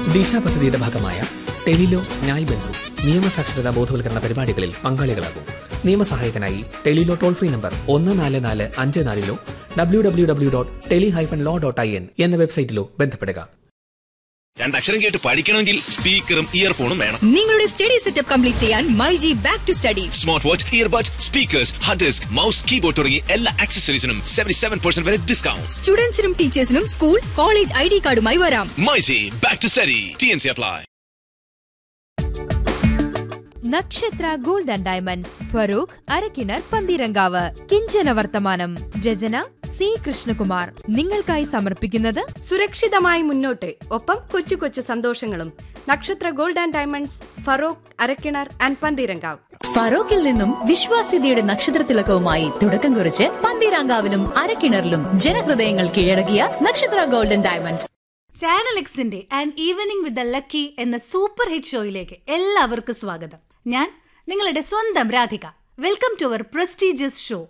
ദിശ പദ്ധതിയുടെ ഭാഗമായ ടെലിലോ ന്യായ് ബന്ധു നിയമസാക്ഷരതാ ബോധവൽക്കരണ പരിപാടികളിൽ പങ്കാളികളാകും നിയമസഹായത്തിനായി ടെലിലോ ടോൾ ഫ്രീ നമ്പർ ഒന്ന് നാല് നാല് അഞ്ച് നാലിലോ W W W dot tele hyphen law dot I N എന്ന വെബ്സൈറ്റിലോ ബന്ധപ്പെടുക രണ്ടക്ഷരം കേട്ട് പഠിക്കണമെങ്കിൽ സ്പീക്കറും ഇയർഫോണും വേണം നിങ്ങളുടെ സ്റ്റഡി സെറ്റപ്പ് കംപ്ലീറ്റ് ചെയ്യാൻ myG back to study smart watch earbuds speakers hard disk mouse keyboard തുടങ്ങി എല്ലാ ആക്സസറീസിനും സെവന്റി സെവൻ പെർസെന്റ് വരെ ഡിസ്കൗണ്ട് സ്റ്റുഡൻസിനും ടീച്ചേഴ്സിനും സ്കൂൾ കോളേജ് ഐ ഡി കാർഡുമായി വരാം myG back to study T N C apply Nakshatra gold and diamonds Farook Arakkinar Pantheerankavu കിഞ്ചന വർത്തമാനം രചന സി കൃഷ്ണകുമാർ നിങ്ങൾക്കായി സമർപ്പിക്കുന്നത് സുരക്ഷിതമായി മുന്നോട്ട് ഒപ്പം കൊച്ചു കൊച്ചു സന്തോഷങ്ങളും Nakshatra gold and diamonds Feroke Arakkinar and Pantheerankavu ഫറോക്കിൽ നിന്നും വിശ്വാസ്യതയുടെ നക്ഷത്രത്തിലക്കവുമായി തുടക്കം കുറിച്ച് പന്തീരാങ്കാവിലും അരക്കിണറിലും ജനഹൃദയങ്ങൾ കീഴടക്കിയ നക്ഷത്ര ഗോൾഡൻ ഡയമണ്ട്സ് ചാനൽ എക്സിന്റെ and evening with the lucky എന്ന സൂപ്പർ ഹിറ്റ് ഷോയിലേക്ക് എല്ലാവർക്കും സ്വാഗതം ഞാൻ നിങ്ങളുടെ സ്വന്തം Radhika welcome to our prestigious show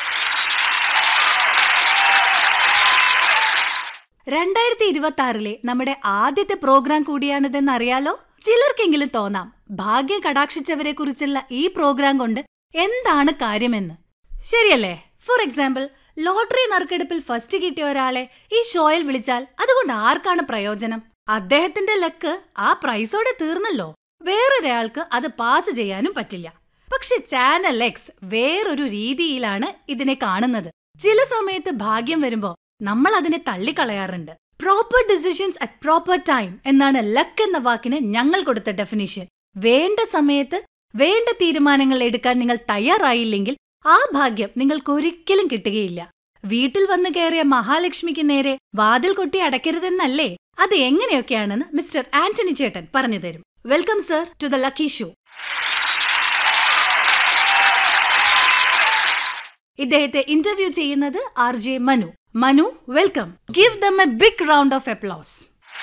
രണ്ടായിരത്തി ഇരുപത്തി ആറിലെ നമ്മുടെ ആദ്യത്തെ പ്രോഗ്രാം കൂടിയാണിതെന്ന് അറിയാലോ ചിലർക്കെങ്കിലും തോന്നാം ഭാഗ്യം കടാക്ഷിച്ചവരെ കുറിച്ചുള്ള ഈ പ്രോഗ്രാം കൊണ്ട് എന്താണ് കാര്യമെന്ന് ശരിയല്ലേ ഫോർ എക്സാമ്പിൾ ലോട്ടറി നറുക്കെടുപ്പിൽ ഫസ്റ്റ് കിട്ടിയ ഒരാളെ ഈ ഷോയിൽ വിളിച്ചാൽ അതുകൊണ്ട് ആർക്കാണ് പ്രയോജനം അദ്ദേഹത്തിന്റെ ലക്ക് ആ പ്രൈസോടെ തീർന്നല്ലോ വേറൊരാൾക്ക് അത് പാസ് ചെയ്യാനും പറ്റില്ല പക്ഷെ ചാനൽ എക്സ് വേറൊരു രീതിയിലാണ് ഇതിനെ കാണുന്നത് ചില സമയത്ത് ഭാഗ്യം വരുമ്പോ നമ്മൾ അതിനെ തള്ളിക്കളയാറുണ്ട് proper decisions at proper time എന്നാണ് ലക്ക് എന്ന വാക്കിന് ഞങ്ങൾ കൊടുത്ത ഡെഫിനിഷൻ വേണ്ട സമയത്ത് വേണ്ട തീരുമാനങ്ങൾ എടുക്കാൻ നിങ്ങൾ തയ്യാറായില്ലെങ്കിൽ ആ ഭാഗ്യം നിങ്ങൾക്കൊരിക്കലും കിട്ടുകയില്ല വീട്ടിൽ വന്നു കയറിയ മഹാലക്ഷ്മിക്ക് നേരെ വാതിൽ കൊട്ടി അടയ്ക്കരുതെന്നല്ലേ അത് എങ്ങനെയൊക്കെയാണെന്ന് മിസ്റ്റർ ആന്റണി ചേട്ടൻ പറഞ്ഞു തരും welcome sir to the lucky show ഇദ്ദേഹത്തെ ഇന്റർവ്യൂ ചെയ്യുന്നത് R J Manu Manu welcome give them a big round of applause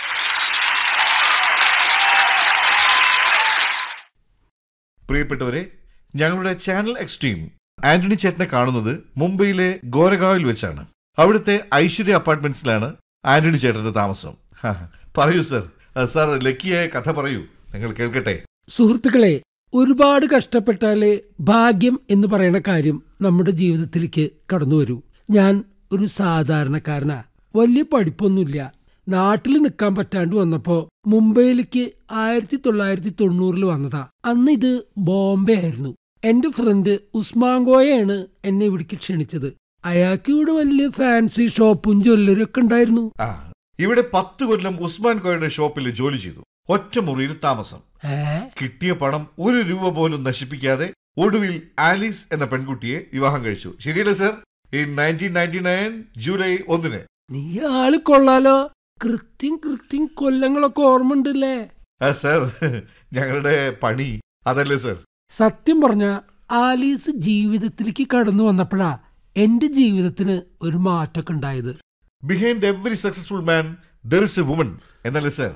പ്രിയപ്പെട്ടവരെ ഞങ്ങളുടെ ചാനൽ എക്സ്ട്രീം ആന്റണി ചേട്ടനെ കാണുന്നത് മുംബൈയിലെ ഗോരഗാവിൽ വെച്ചാണ് അവിടുത്തെ ഐശ്വര്യ അപ്പാർട്ട്മെന്റ്സിലാണ് ആന്റണി ചേട്ടന്റെ താമസം ഹാ, പറയൂ സർ ആ, സാർ ലക്കിയായ കഥ പറയൂ നിങ്ങൾ കേൾക്കട്ടെ സുഹൃത്തുക്കളെ ഒരുപാട് കഷ്ടപ്പെട്ടാലേ ഭാഗ്യം എന്ന് പറയുന്ന കാര്യം നമ്മുടെ ജീവിതത്തിലേക്ക് കടന്നു വരൂ ഞാൻ ഒരു സാധാരണക്കാരനാ വലിയ പഠിപ്പൊന്നുമില്ല നാട്ടിൽ നിൽക്കാൻ പറ്റാണ്ട് വന്നപ്പോ മുംബൈയിലേക്ക് ആയിരത്തി തൊള്ളായിരത്തി തൊണ്ണൂറിൽ വന്നതാ അന്ന് ഇത് ബോംബെ ആയിരുന്നു എന്റെ ഫ്രണ്ട് ഉസ്മാങ്കോയാണ് എന്നെ ഇവിടേക്ക് ക്ഷണിച്ചത് അയാൾക്ക് ഇവിടെ വലിയ ഫാൻസി ഷോപ്പും ജ്വല്ലറി ഒക്കെ ഉണ്ടായിരുന്നു ആ ഇവിടെ പത്ത് കൊല്ലം ഉസ്മാൻ കോയുടെ ഷോപ്പിൽ ജോലി ചെയ്തു ഒറ്റ മുറിയിൽ താമസം ഏ കിട്ടിയ പണം ഒരു രൂപ പോലും നശിപ്പിക്കാതെ ഒടുവിൽ ആലീസ് എന്ന പെൺകുട്ടിയെ വിവാഹം കഴിച്ചു ശരിയല്ലേ sir in nineteen ninety nine July ഒന്നിന് നീ ആള് കൊള്ളാലോ കൃത്യം കൃത്യം കൊല്ലങ്ങളൊക്കെ ഓർമ്മണ്ടല്ലേ ആ സർ ഞങ്ങളുടെ പണി അതല്ലേ സർ സത്യം പറഞ്ഞ ആലീസ് ജീവിതത്തിലേക്ക് കടന്നു വന്നപ്പോഴാ എന്റെ ജീവിതത്തിന് ഒരു മാറ്റമൊക്കെ ഉണ്ടായത് behind every successful man there is a woman എന്നല്ലേ സർ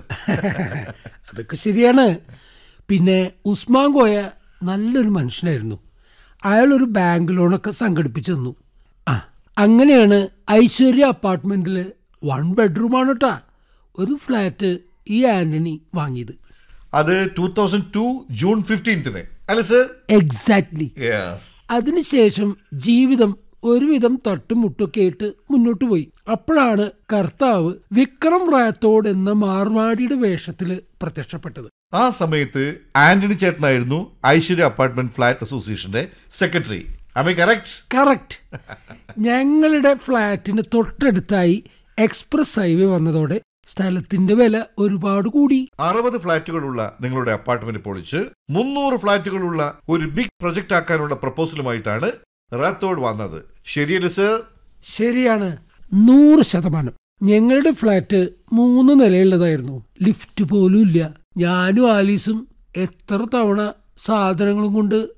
അതൊക്കെ ശരിയാണ് പിന്നെ ഉസ്മാൻ കോയ നല്ലൊരു മനുഷ്യനായിരുന്നു അയാൾ ഒരു ബാങ്ക് ലോണൊക്കെ സംഘടിപ്പിച്ചു തന്നു ആ അങ്ങനെയാണ് ഐശ്വര്യ അപ്പാർട്ട്മെന്റിൽ വൺ ബെഡ്റൂമാണ് കേട്ടാ ഒരു ഫ്ലാറ്റ് ഈ ആന്റണി വാങ്ങിയത് അത് ടൂ തൗസൻഡ് ടു ജൂൺ ഫിഫ്റ്റീൻത്തിന് അല്ലേ സർ എക്സാക്ട്ലി യെസ് അതിനുശേഷം ജീവിതം ഒരുവിധം തട്ടുമുട്ടൊക്കെ ആയിട്ട് മുന്നോട്ട് പോയി അപ്പോഴാണ് കർത്താവ് വിക്രം റാത്തോഡ് എന്ന മാർവാടിയുടെ വേഷത്തില് പ്രത്യക്ഷപ്പെട്ടത് ആ സമയത്ത് ആന്റണി ചേട്ടനായിരുന്നു ഐശ്വര്യ അപ്പാർട്ട്മെന്റ് ഫ്ലാറ്റ് അസോസിയേഷന്റെ സെക്രട്ടറി ഐ കറക്റ്റ് കറക്റ്റ് ഞങ്ങളുടെ ഫ്ലാറ്റിന് തൊട്ടടുത്തായി എക്സ്പ്രസ് ഹൈവേ വന്നതോടെ സ്ഥലത്തിന്റെ വില ഒരുപാട് കൂടി അറുപത് ഫ്ളാറ്റുകളുള്ള നിങ്ങളുടെ അപ്പാർട്ട്മെന്റ് പൊളിച്ച് മുന്നൂറ് ഫ്ളാറ്റുകളുള്ള ഒരു ബിഗ് പ്രൊജക്ട് ആക്കാനുള്ള പ്രപ്പോസലുമായിട്ടാണ് റാത്തോഡ് വന്നത് ശരിയല്ലേ സർ ശരിയാണ് നൂറ് ശതമാനം ഞങ്ങളുടെ ഫ്ലാറ്റ് മൂന്ന് നിലയുള്ളതായിരുന്നു ലിഫ്റ്റ് പോലും ഇല്ല ഞാനും ആലീസും എത്ര തവണ സാധനങ്ങളും കൊണ്ട്